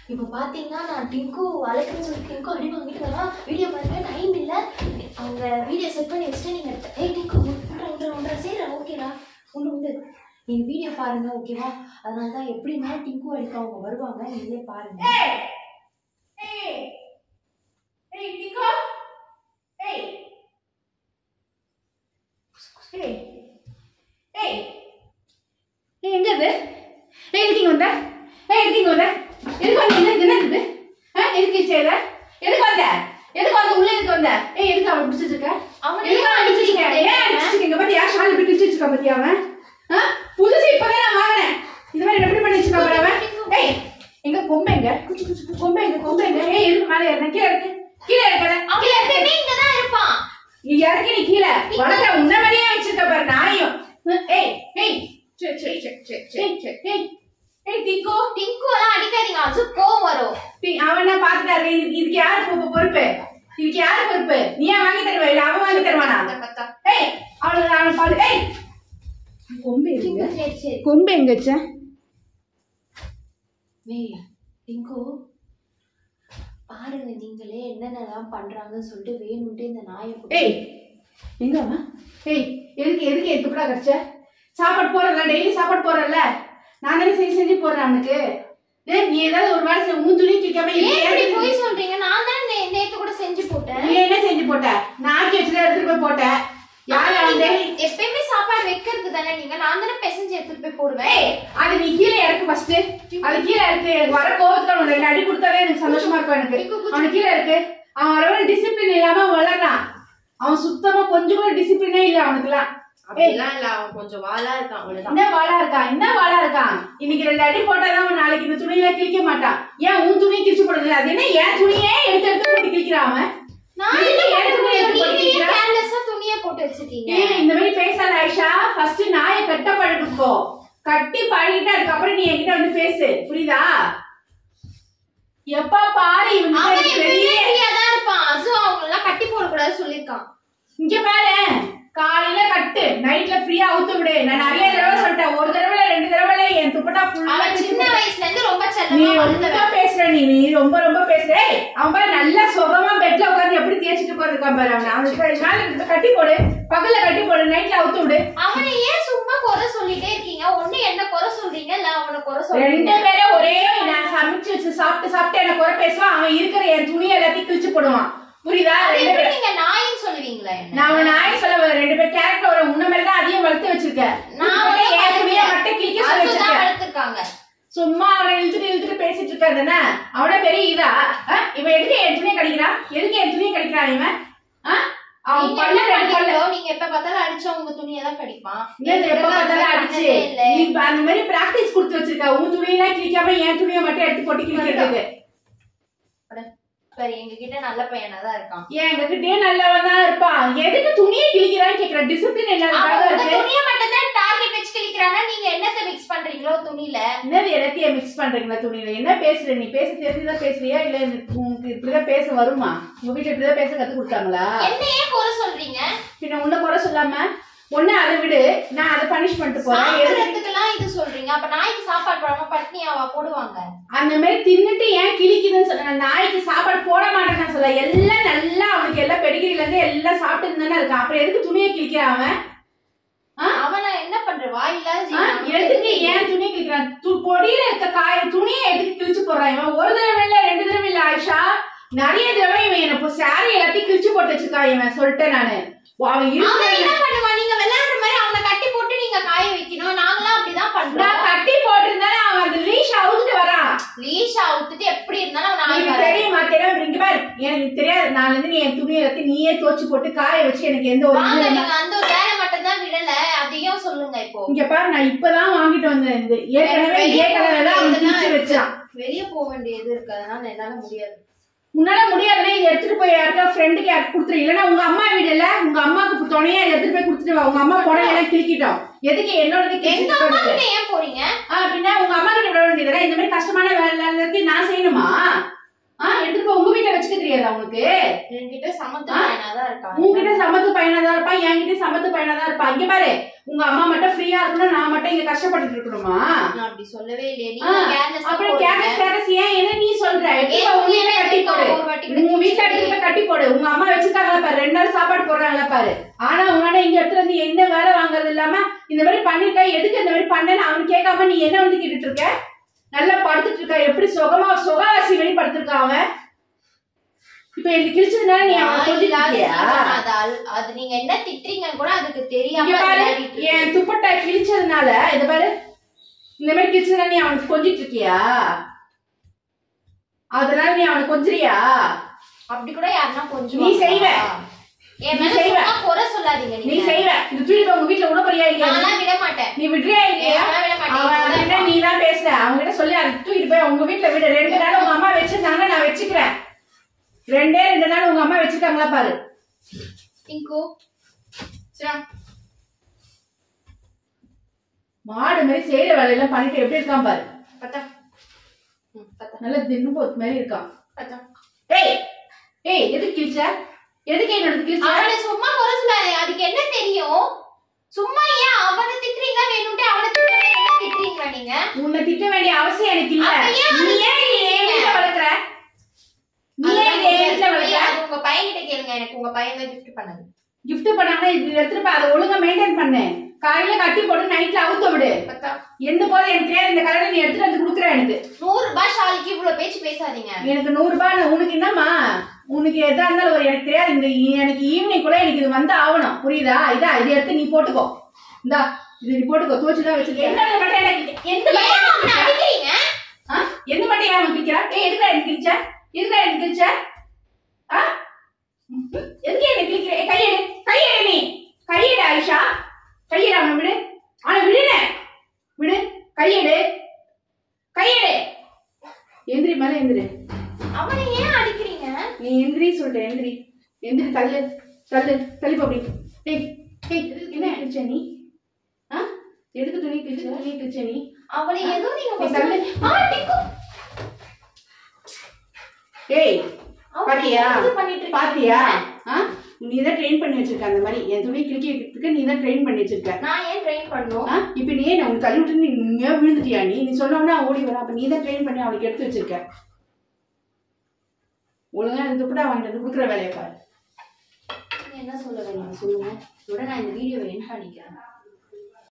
இப்போ பாத்தீங்கன்னா நான் டிங்கு அழைக்கணும்னு சொல்லி டிங்கு அடி வாங்கிட்டு வரேன் வீடியோ பாருங்க டைம் இல்ல அவங்க வீடியோ செட் பண்ணி வச்சுட்டு நீங்க ஏய் டிங்கு ஒன்றரை ஒன்றரை ஒன்றரை சரி ஓகேடா உண்டு உண்டு நீங்க வீடியோ பாருங்க ஓகேவா அதனால தான் எப்படின்னா டிங்கு அடிக்க அவங்க வருவாங்க நீங்களே பாருங்க ஏய் ஏய் டிங்கோ ஏய் ஏய் ஏய் ஏய் எங்க இது ஏய் எதுக்கு இங்க வந்த ஏய் எதுக்கு இங்க வந்த எதுக்கு வந்த என்ன என்ன இது ஆ எதுக்கு செய்யல எதுக்கு வந்த எதுக்கு வந்த உள்ள எதுக்கு வந்த ஏய் எதுக்கு அவன் பிடிச்சிருக்க அவனை எதுக்கு அவன் பிடிச்சிருக்க ஏன் அடிச்சிருக்க இங்க பாத்தியா ஷால் எப்படி பிடிச்சி வச்சிருக்க பாத்தியா அவன் ஆ புதுசு இப்பதான் நான் வாங்கினேன் இந்த மாதிரி எப்படி பண்ணி வச்சிருக்க பாரு அவன் ஏய் எங்க கொம்பை எங்க கொம்பை எங்க கொம்பை எங்க ஏய் எதுக்கு மேல ஏறின கீழே இருக்கு கீழே இருக்கல அவன் எப்பயுமே இங்கதான் இருப்பான் நீ இறக்கி நீ கீழே வடக்க உன்ன மாதிரியே வச்சிருக்க பாரு நாயும் ஏய் ஏய் சே சே சே சே சே சே ஏய் ஏய் டிங்கோ டிங்கு எல்லாம் அடிக்காதீங்க அது கோவம் வரும் டி- அவன் என்ன பாத்துட்டாரு இதுக்கு இதுக்கு யாரு பொ- பொறுப்பு இதுக்கு யாரு பொறுப்பு நீ ஏன் வாங்கி தருவ இல்ல அவன் வாங்கி தருவானா கத்தா ஏய் அவனுக்கு அவன் பாரு ஏய் கொம்பு எங்க சரி சரி கொம்பு எங்க வச்ச ஏய் டிங்கு பாருங்க நீங்களே என்னென்னலாம் பண்றாங்கன்னு சொல்லிட்டு வேணும்ட்டு இந்த நாயை போட்டு- ஏய் எங்க அவன் ஏய் எதுக்கு எதுக்கு என் துப்புடா கடிச்ச சாப்பாடு போறல டெய்லி சாப்பாடு போறல நான் தானே செஞ்சு செஞ்சு போடுறேன் அவனுக்கு ஏய் நீ ஏதாவது ஒரு வேலை செய், உன் துணி கேட்காம ஏன் இப்படி ஏன் போய் சொல்றீங்க நான் தான் நே- நேத்து கூட செஞ்சு போட்டேன் நீ என்ன செஞ்சு போட்ட நான் ஆக்கி வச்சுதான் எடுத்துட்டு போய் போட்ட யாரு ஆனா வந்து நீங்க எப்பயுமே சாப்பாடு வைக்கிறது தானே நீங்க நான் தானே பிசைஞ்சு எடுத்துட்டு போய் போடுவேன் ஏய் அது நீ கீழே இறக்கு ஃபர்ஸ்ட் அது கீழே இருக்கு எனக்கு வர கோவத்துல அவனுக்கு ரெண்டு அடி கொடுத்தாலே எனக்கு சந்தோஷமா இருக்கும் எனக்கு அவனுக்கு கீழே இருக்கு அவன் வரவன் டிசிப்ளின் இல்லாம அவன் வளர்றான் அவன் சுத்தமா கொஞ்சம் கூட டிசிப்ளினே இல்ல அவனுக்குலாம் அப்படிலாம் இல்ல அவன் கொஞ்சம் வாலா இருக்கான் அவ்வளவுதான் என்ன வாளா இருக்கான் என்ன வாளா இருக்கான் இன்னைக்கு ரெண்டு அடி போட்டாதான் அவன் நாளைக்கு இந்த துணியில கிழிக்க மாட்டான் ஏன் உன் துணி கிழிச்சு போடுறது அது என்ன என் துணியே எடுத்து எடுத்து போட்டு கிழிக்கிறான் அவன் நான் நீ என்ன ஏன் துணியை எடுத்து போட்டு நீங்க கிழிக்கிற? கேர்லெஸ்ஸா துணியை போட்டு வச்சிருக்கீங்க ஏய் இந்த மாதிரி பேசாத ஆயிஷா ஃபர்ஸ்ட் நாயை கட்ட பழகிக்கோ கட்டி பழகிட்டு அதுக்கப்புறம் நீ என்கிட்ட வந்து பேசு புரியுதா எப்ப பாரு இவங்க அவன் பெரிய எப்பயுமே ஃப்ரீயா தான் இருப்பான் அசு அவங்க எல்லாம் கட்டி போட கூடாது சொல்லிருக்கான் இங்க பாரு காலையில கட்டு நைட்ல ஃப்ரீயா அவுத்து விடு நான் நிறைய தடவை சொல்லிட்டேன் ஒரு தடவை இல்ல, ரெண்டு தடவை இல்ல, என் துப்பட்டா ஃபுல்லா அவன் சின்ன வயசுல இருந்து ரொம்ப நீ செல்லமா ரொம்ப வளர்ந்தவன் பேசுற நீ நீ ரொம்ப ரொம்ப பேசுற ஏய், அவன் பாரு நல்லா சுகமா பெட்ல உட்கார்ந்து எப்படி தேய்ச்சிட்டு போயிருக்கான் பாரு அவன் அவனுக்கு மேல இருந்து கட்டி போடு பகல்ல கட்டி போடு நைட்ல அவுத்து விடு அவனை ஏன் சும்மா குறை சொல்லிட்டே இருக்கீங்க ஒண்ணு என்ன குறை சொல்றீங்க இல்ல அவனை குறை ரெண்டு சொல்றீங்க பேரும் ஒரே நான் சமைச்சு வச்சு சாப்பிட்டு சாப்பிட்டு எனக்கு குறை பேசுவான் அவன் இருக்கிற என் துணி எல்லாத்தையும் கிழிச்சு போடுவான் புரியுதா அது ரெண்டு எப்படி பேரும் நீங்க நாயின்னு சொல்லுவீங்களா என்ன நான் அவன் நாய் சொல்ல வரேன். ரெண்டு பேர் கேரக்டர் வர உன்ன மாதிரி தான் அதையும் வளர்த்து வச்சிருக்கேன் நான் உன்னை வந்து என் துணியை மட்டும் கிழிக்க சொல்லி அதுதான் வச்சிருக்கேன் வளர்த்திருக்காங்க சும்மா அவனை இழுத்துட்டு இழுத்துட்டு பேசிட்டு இருக்காதுன்னு அவன பெரிய இதா ஆ? இவன் எதுக்கு என் துணியை கடிக்கிறான் எதுக்கு என் துணியை கடிக்கிறான் இவன் ஆ? அவன் நீங்க பல்ல என்ன ரெண்டு பல்ல பண்ணீங்களோ, நீங்க எப்ப பார்த்தாலும் அடிச்சா உங்க துணியை தான் கடிப்பான் ஏன் எப்ப பார்த்தாலும் அடிச்சு பண்ணதே இல்ல. நீ இப்ப அந்த மாதிரி பிராக்டிஸ் கொடுத்து வச்சிருக்க உன் துணியெல்லாம் கிழிக்காம என் துணியை மட்டும் எடுத்து போட்டு கிழிக்கிறதுக்கு சரி எங்க கிட்ட நல்ல பையனா தான் இருக்கான் ஏன் எங்ககிட்டயே நல்லவன் தான் இருப்பான் எதுக்கு துணியை கிழிக்கிறான்னு கேக்குற டிசிப்ளின் அவன் இல்லாததாக உங்க இருக்கு துணியை மட்டும் தான் டார்கெட் வச்சு கிழிக்கிறானா நீங்க என்னத்த மிக்ஸ் பண்றீங்களோ துணியில என்னது எல்லாத்தையும் மிக்ஸ் பண்றீங்களா துணியில என்ன பேசுற நீ பேச தெரிஞ்சுதான் பேசுறியா இல்ல இந்த- உனக்கு இப்படிதான் பேச வருமா உங்க வீட்டுல இப்படிதான் பேச கத்து கொடுத்தாங்களா என்ன ஏன் குறை சொல்றீங்க பின்ன உன்ன குறை சொல்லாம ஒண்ணு அதை விடு நான் அதை பனிஷ்மெண்ட் போறேன் எதுக்கு? சாப்பிடறதுக்கெல்லாம் இது சொல்றீங்க அப்ப நாய்க்கு சாப்பாடு போடாம பட்னியாவா போடுவாங்க அந்த மாதிரி தின்னுட்டு ஏன் கிழிக்குதுன்னு சொல்ல நான் நாய்க்கு சாப்பாடு போட மாட்டேன்னு நான் சொல்ல எல்லாம் நல்லா அவனுக்கு எல்லாம் பெடிகிரில இருந்து எல்லாம் சாப்பிட்டு தானே இருக்கான் அப்புறம் எதுக்கு துணியை கிழிக்கிறான் அவன் அவனை என்ன பண்ற வாயில்லாத ஆ, ஜீவன். எதுக்கு ஏன் துணி கிழிக்கிறான் து- பொடியில இருக்க காய துணியை எதுக்கு கிழிச்சு போடுறான் இவன் ஒரு தடவை இல்ல ரெண்டு தடவை இல்ல ஆயிஷா நிறைய தடவை இவன் எனக்கு சாரி எல்லாத்தையும் கிழிச்சு போட்டு வச்சிருக்கான் இவன் சொல்லிட்டேன் நானு அவன் அவன் இருக்கிற என்ன பண்ணுவான் நீங்க விளையாடுற மாதிரி அவனை கட்டி போட்டு நீங்க காய வைக்கணும் நாங்களாம் அப்படிதான் நான் பண்றோம் கட்டி போட்டிருந்தேன் அவன் அந்த லீஷ் அவுத்துட்டு வரான் லீஷா அவுத்துட்டு எப்படி இருந்தாலும் அவன் நாய் எனக்கு வராது. தெரியுமா தெரியாம இங்க பாரு எனக்கு தெரியாது நாளைல இருந்து நீ என் துணியை எல்லாத்தையும் நீயே தோச்சு போட்டு காய வச்சு எனக்கு எந்த ஒரு வாங்க இதுவும் இல்ல. நீங்க அந்த ஒரு வேலை மட்டும் தான் விடல அதையும் சொல்லுங்க இப்போ இங்க பாரு நான் இப்பதான் வாங்கிட்டு வந்தேன் இந்த ஏற்கனவே இதே கலர்ல தான் அவன் கிழிச்சு வச்சான் வெளிய போக வேண்டியது இருக்கு அதனால என்னால முடியாது உன்னால முடியாதுன்னா இதை எடுத்துட்டு போய் யாருக்கா ஃப்ரெண்டுக்கு யாருக்கு கொடுத்துரு இல்லைன்னா உங்க அம்மா வீடு இல்ல உங்க அம்மாக்கு துணையா இதை எடுத்துட்டு போய் கொடுத்துட்டு வா உங்க அம்மா புடவை எல்லாம் கிழிக்கிட்டோம் எதுக்கு என்னோடது எங்க கிழிச்சிட்டு அம்மா போறது? கிட்ட ஏன் போறீங்க ஆ பின்ன உங்க அம்மா கிட்ட விட வேண்டியதுல இந்த மாதிரி கஷ்டமான வேலை எல்லாத்தையும் நான் செய்யணுமா ஆ எடுத்துட்டு போய் உங்க வீட்டுல வச்சுக்க தெரியாதா உனக்கு என்கிட்ட சமத்து ஆ? பையனா தான் இருக்கான் உங்ககிட்ட சமத்து பையனா தான் இருப்பான் என்கிட்ட சமத்து பையனா தான் இருப்பான் இங்க பாரு உங்க அம்மா மட்டும் ஃப்ரீயா இருக்கணும் நான் மட்டும் இங்க கஷ்டப்பட்டுட்டு இருக்கணுமா நான் அப்படி சொல்லவே இல்லையே ஆ, நீங்க கேர்லெஸ் அப்புறம் கேரஸ் கேரஸ் ஏன் என்ன நீ விடுடா எடுத்து ஏன் உங்க வீட்டுல ஏன் கட்டி போடு ஒரு வாட்டி கூட உங்க வீட்டுல எடுத்து போய் கட்டி போடு உங்க அம்மா வச்சிருக்காங்களா பாரு ரெண்டு நாள் சாப்பாடு போடுறாங்களா பாரு ஆனா உன்னால இங்க எடுத்து வந்து எந்த வேலை வாங்குறது இல்லாம இந்த மாதிரி பண்ணிருக்க எதுக்கு இந்த மாதிரி பண்ணேன்னு அவன் கேட்காம நீ என்ன வந்து கேட்டுட்டு இருக்க நல்லா படுத்துட்டு இருக்கா எப்படி சுகமா சுகவாசி வெளிப்படுத்திருக்கா அவன் இப்ப எனக்கு கிழிச்சதுனால நீ அவனை கொஞ்சிட்டு இருக்கியா அது அல்- அது நீங்க என்ன திட்டுறீங்கன்னு கூட அதுக்கு இங்க தெரியாம பாரு விளையாடிட்டு இருக்கு. என் துப்பட்டா கிழிச்சதுனால இந்த பாரு இந்த மாதிரி கிழிச்சதுனால நீ அவனுக்கு கொஞ்சிட்டு இருக்கியா அதனால நீ அவனை கொஞ்சிறியா அப்படி கூட யாருன்னா கொஞ்சம் நீ செய்வ. என் நீ மேல செய்வ. சும்மா குறை சொல்லாதீங்க நீ நீங்க செய்வ இது தூக்கி உங்க வீட்டுல விட போறியா இல்லையா நான்லாம் விட மாட்டேன் நீ விடுறியா இல்லையா நான்லாம் விட அவன் மாட்டேன் கிட்ட நீ தான் பேசுற அவங்க கிட்ட சொல்லி அதை தூக்கிட்டு போய் உங்க வீட்டுல விடு ரெண்டு நாள் உங்க அம்மா வச்சிருந்தாங்க நான் வச்சுக்கிறேன் ரெண்டே ரெண்டு நாள் உங்க அம்மா வச்சிருக்காங்களா பாரு டிங்கு சரி மாடு மாதிரி செய்யற வேலையெல்லாம் பண்ணிட்டு எப்படி இருக்கான் பாரு பத்தா ம், பத்தா நல்லா தின்னு போத்து மாதிரி இருக்கான் பத்தா ஏய் ஏய் எதுக்கு கிழிச்ச எதுக்கு என்னோட கிழிச்ச அவனை சும்மா குறை சொல்லாதே அதுக்கு என்ன தெரியும் சும்மா ஏன் அவனை திட்டுறீங்க வேணும்ட்டு அவனை திட்டுறீங்க என்ன திட்டுறீங்களா நீங்க உன்னை திட்ட வேண்டிய அவசியம் எனக்கு இல்ல அப்ப ஏன் நீ ஏன் நீ என் வீட்டுல வளர்க்குற நீ ஏன் அதெல்லாம் என் வீட்டுல நீங்க- வளர்க்குற அது உங்க பையன்கிட்ட கேளுங்க எனக்கு உங்க பையன் தான் gift பண்ணது gift பண்ணாம இது எடுத்துட்டு போய் அதை ஒழுங்கா மெயின்டைன் பண்ணு காலையில கட்டி போட்டு நைட்ல அவுத்த விடு பத்தா எந்த போது எனக்கு தெரியாது இந்த கலரை நீ எடுத்துட்டு வந்து கொடுக்குற எனக்கு நூறு ரூபாய் ஷாலுக்கு இவ்வளவு பேச்சு பேசாதீங்க எனக்கு நூறு ரூபாய் நான் உனக்கு என்னம்மா உனக்கு எதா இருந்தாலும் ஒரு எனக்கு தெரியாது இந்த ஈ- எனக்கு ஈவினிங் கூட எனக்கு இது வந்து ஆகணும் புரியுதா இதா இதை எடுத்து நீ போட்டுக்கோ இந்தா இது நீ போட்டுக்கோ தோச்சு தான் வச்சிருக்கேன் என்ன மட்டும் எனக்கு எந்த ஏன் அவனை அடிக்கிறீங்க ஆ? எந்த மட்டும் ஏன் அவன் கிழிக்கிறா ஏய் எதுக்கு எனக்கு கிழிச்ச எதுக்கு எனக்கு கிழிச்ச ஆ ம், எதுக்கு எனக்கு கிழிக்கிற ஏய், கையெடு கையெடு நீ கையெடு ஆயிஷா கையெடு அவனை விடு அவனை விடுனே விடு கையெடு கையெடு எந்திரி மேல எந்திரி அவனை ஏன் அடிக்கிறீங்க நீ எந்திரி சொல்லிட்டேன் எந்திரி எந்திரி தள்ளு தள்ளு தள்ளி அப்படி ஏய் ஏய் என்ன கிழிச்ச நீ ஆ எதுக்கு துணி கிழிச்ச துணி கிழிச்ச நீ அவனை ஏதோ நீங்க நீ தள்ளு ஆ, டிங்கு. ஏய் அவனை பாத்தியா இது பண்ணிட்டு இருக்கீங்க. பாத்தியா ஆ நீ தான் ட்ரெயின் பண்ணி வச்சிருக்க அந்த மாதிரி என் துணி கிழிக்க வைக்கிறதுக்கு நீ தான் ட்ரெயின் பண்ணி வச்சிருக்க நான் ஏன் ட்ரெயின் பண்ணும் ஆ இப்போ நீ ஏன் உனக்கு தள்ளி விட்டு நீ இங்கே விழுந்துட்டியா நீ நீ சொன்னோன்னா ஓடி வர அப்ப நீ தான் ட்ரெயின் பண்ணி அவனுக்கு எடுத்து வச்சிருக்க ஒழுங்கா இந்த துப்பட்டா வாங்கிட்டு வந்து கொடுக்குற வேலையை பாரு என்ன சொல்ல வரீங்க சொல்லுங்க இதோட நான் இந்த வீடியோவை என் பண்ணிக்கிறேன்